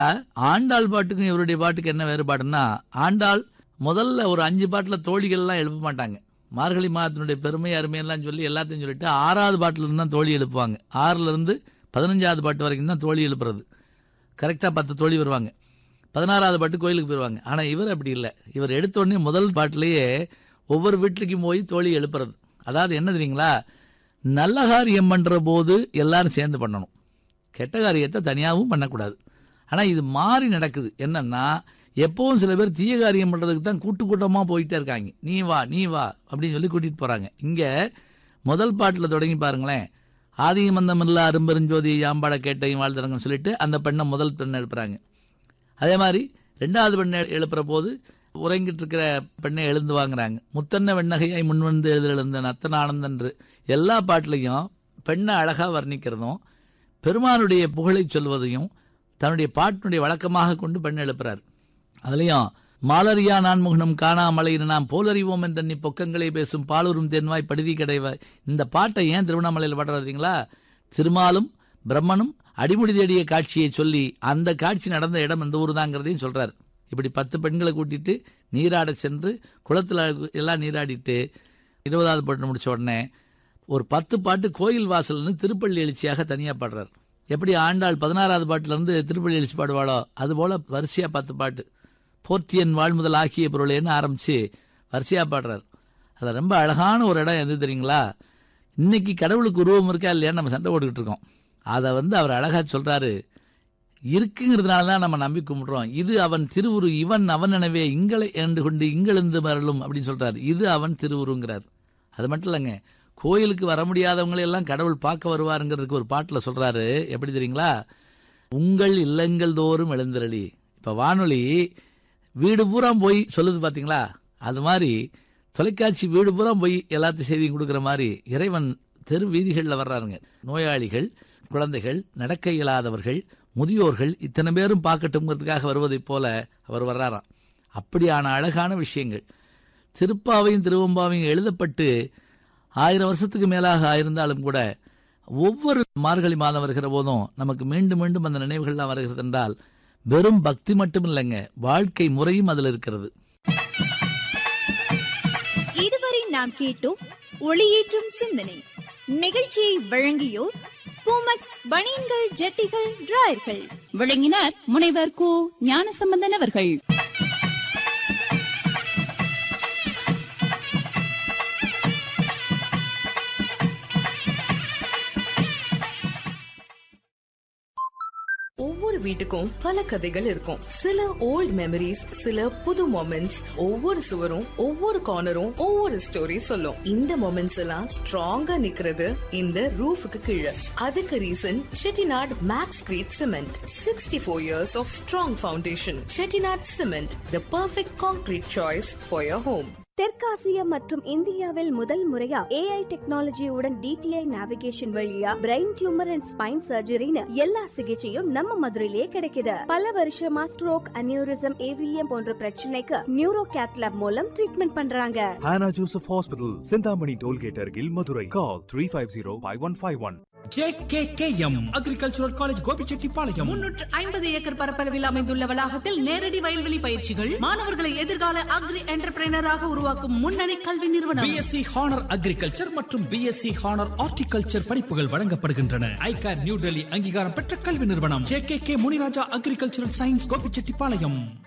ஆண்டாள் பாட்டுக்கும் இவருடைய பாட்டுக்கு என்ன வேறுபாடுன்னா ஆண்டாள் முதல்ல ஒரு அஞ்சு பாட்டுல தோழிகள்லாம் எழுப்ப மாட்டாங்க மார்கழி மாதத்தினுடைய பெருமை அருமையெல்லாம் சொல்லி எல்லாத்தையும் சொல்லிட்டு ஆறாவது பாட்டுல இருந்து தான் தோழி எழுப்புவாங்க ஆறுல இருந்து பதினஞ்சாவது பாட்டு வரைக்கும் தான் தோழி எழுப்புறது கரெக்டாக பத்து தோழி வருவாங்க பதினாறாவது பாட்டு கோயிலுக்கு போயிடுவாங்க ஆனால் இவர் அப்படி இல்லை இவர் எடுத்த உடனே முதல் பாட்டிலேயே ஒவ்வொரு வீட்டுக்கும் போய் தோழி எழுப்புறது அதாவது என்ன தெரியுங்களா நல்ல காரியம் பண்ணுற போது எல்லாரும் சேர்ந்து பண்ணணும் கெட்ட காரியத்தை தனியாகவும் பண்ணக்கூடாது ஆனால் இது மாறி நடக்குது என்னன்னா எப்பவும் சில பேர் தீய காரியம் பண்ணுறதுக்கு தான் கூட்டு கூட்டமாக போயிட்டே இருக்காங்க நீ வா நீ வா அப்படின்னு சொல்லி கூட்டிகிட்டு போகிறாங்க இங்கே முதல் பாட்டில் தொடங்கி பாருங்களேன் ஆதியும் மந்தமில்ல அரும்பெருஞ்சோதி யாம்பாட கேட்டையும் வாழ்த்துறங்கன்னு சொல்லிட்டு அந்த பெண்ணை முதல் பெண்ணை எழுப்புறாங்க அதே மாதிரி ரெண்டாவது பெண்ணை எழுப்புற போது உறங்கிட்டு இருக்கிற பெண்ணை எழுந்து வாங்குறாங்க முத்தன்ன வெண்ணகையாய் முன்வந்து எழுதல் எழுந்தன் அத்தன் ஆனந்தன்று எல்லா பாட்டிலையும் பெண்ணை அழகா வர்ணிக்கிறதும் பெருமானுடைய புகழை சொல்வதையும் தன்னுடைய பாட்டினுடைய வழக்கமாக கொண்டு பெண் எழுப்புறார் அதுலயும் மாலரியா நான் முகனம் காணாமலை நாம் போலறிவோம் என்ற பொக்கங்களை பேசும் பாலூரும் தேன்வாய் படுதி கிடைவாய் இந்த பாட்டை ஏன் திருவண்ணாமலையில் பாடுறீங்களா திருமாலும் பிரம்மனும் அடிமுடி தேடிய காட்சியை சொல்லி அந்த காட்சி நடந்த இடம் இந்த ஊர் தாங்கிறதையும் சொல்றார் இப்படி பத்து பெண்களை கூட்டிட்டு நீராட சென்று குளத்துல எல்லாம் நீராடிட்டு இருபதாவது பாட்டு முடிச்ச உடனே ஒரு பத்து பாட்டு கோயில் வாசல்னு திருப்பள்ளி எழுச்சியாக தனியா பாடுறார் எப்படி ஆண்டாள் பதினாறாவது பாட்டுல இருந்து திருப்பள்ளி எழுச்சி பாடுவாளோ அது போல வரிசையா பத்து பாட்டு போற்றியன் வாழ்முதல் ஆக்கிய பொருளேன்னு ஆரம்பிச்சு வரிசையா பாடுறார் அதில் ரொம்ப அழகான ஒரு இடம் எது தெரியுங்களா இன்னைக்கு கடவுளுக்கு உருவம் இருக்கா இல்லையா நம்ம சண்டை போட்டுக்கிட்டு இருக்கோம் அதை வந்து அவர் அழகா சொல்றாரு இருக்குங்கிறதுனால தான் நம்ம நம்பி கும்பிடுறோம் இது அவன் திருவுரு இவன் அவன் எனவே இங்களை என்று கொண்டு இங்கிருந்து மரலும் அப்படின்னு சொல்றாரு இது அவன் திருவுருங்கிறார் அது மட்டும் இல்லைங்க கோயிலுக்கு வர முடியாதவங்களை எல்லாம் கடவுள் பார்க்க வருவாருங்கிறதுக்கு ஒரு பாட்டில் சொல்றாரு எப்படி தெரியுங்களா உங்கள் இல்லங்கள் தோறும் எழுந்திரளி இப்போ வானொலி வீடு பூரா போய் சொல்லுது பார்த்தீங்களா அது மாதிரி தொலைக்காட்சி வீடு பூரா போய் எல்லாத்தையும் செய்தி கொடுக்குற மாதிரி இறைவன் தெரு வீதிகளில் வர்றாருங்க நோயாளிகள் குழந்தைகள் நடக்க இயலாதவர்கள் முதியோர்கள் இத்தனை பேரும் பார்க்கட்டுங்கிறதுக்காக வருவதைப் போல அவர் வர்றாராம் அப்படியான அழகான விஷயங்கள் திருப்பாவையும் திருவம்பாவையும் எழுதப்பட்டு ஆயிரம் வருஷத்துக்கு மேலாக ஆயிருந்தாலும் கூட ஒவ்வொரு மார்கழி மாதம் வருகிற போதும் நமக்கு மீண்டும் மீண்டும் அந்த நினைவுகள்லாம் வருகிறது என்றால் வெறும் பக்தி மட்டும் இல்லைங்க வாழ்க்கை முறையும் அதில் இருக்கிறது இதுவரை நாம் கேட்டோம் ஒளியேற்றும் சிந்தனை நிகழ்ச்சியை வழங்கியோர் பூமக் பனியன்கள் ஜட்டிகள் டிராயர்கள் வழங்கினார் முனைவர் கு ஞானசம்பந்தன் அவர்கள் ஒவ்வொரு வீட்டுக்கும் பல கதைகள் இருக்கும் சில ஓல்ட் மெமரிஸ் சில புது மொமெண்ட்ஸ் ஒவ்வொரு சுவரும் ஒவ்வொரு கார்னரும் ஒவ்வொரு ஸ்டோரி சொல்லும் இந்த மொமெண்ட்ஸ் எல்லாம் ஸ்ட்ராங்கா நிக்கிறது இந்த ரூஃபுக்கு கீழே அதுக்கு reason Chettinad maxcrete cement sixty four years of strong foundation Chettinad cement the perfect concrete choice for your home தெற்காசிய மற்றும் இந்தியாவில் முதல் முறையா ஏஐ டெக்னாலஜியுடன் டிடிஐ நேவிகேஷன் வழியா பிரெயின் டியூமர் அண்ட் ஸ்பைன் சர்ஜரின்னு எல்லா சிகிச்சையும் நம்ம மதுரையிலே கிடைக்குது பல வருஷமா ஸ்ட்ரோக் அனியூரிசம் ஏவிஎம் போன்ற பிரச்சனைக்கு நியூரோ கேத்லாப் மூலம் ட்ரீட்மெண்ட் பண்றாங்க Hannah Joseph Hospital, Sindhamani Tollgate Argil, Madurai. Call 350-5151. JKKM agricultural college Gobichettipalayam முன்னூற்று ஐம்பது ஏக்கர் பரப்பளவில் அமைந்துள்ள வளாகத்தில் நேரடி வயல்வெளி பயிற்சிகள் மாணவர்களை எதிர்கால அக்ரி என்டர்பிரைனராக உருவாக்கும் முன்னணி கல்வி நிறுவனம் பிஎஸ்சி ஹானர் அக்ரிகல்ச்சர் மற்றும் பிஎஸ்சி ஹானர் ஹார்டிகல்ச்சர் படிப்புகள் வழங்கப்படுகின்றன ஐகார் நியூ டெல்லி அங்கீகாரம் பெற்ற கல்வி நிறுவனம் JKK Muniraja agricultural science Gobichettipalayam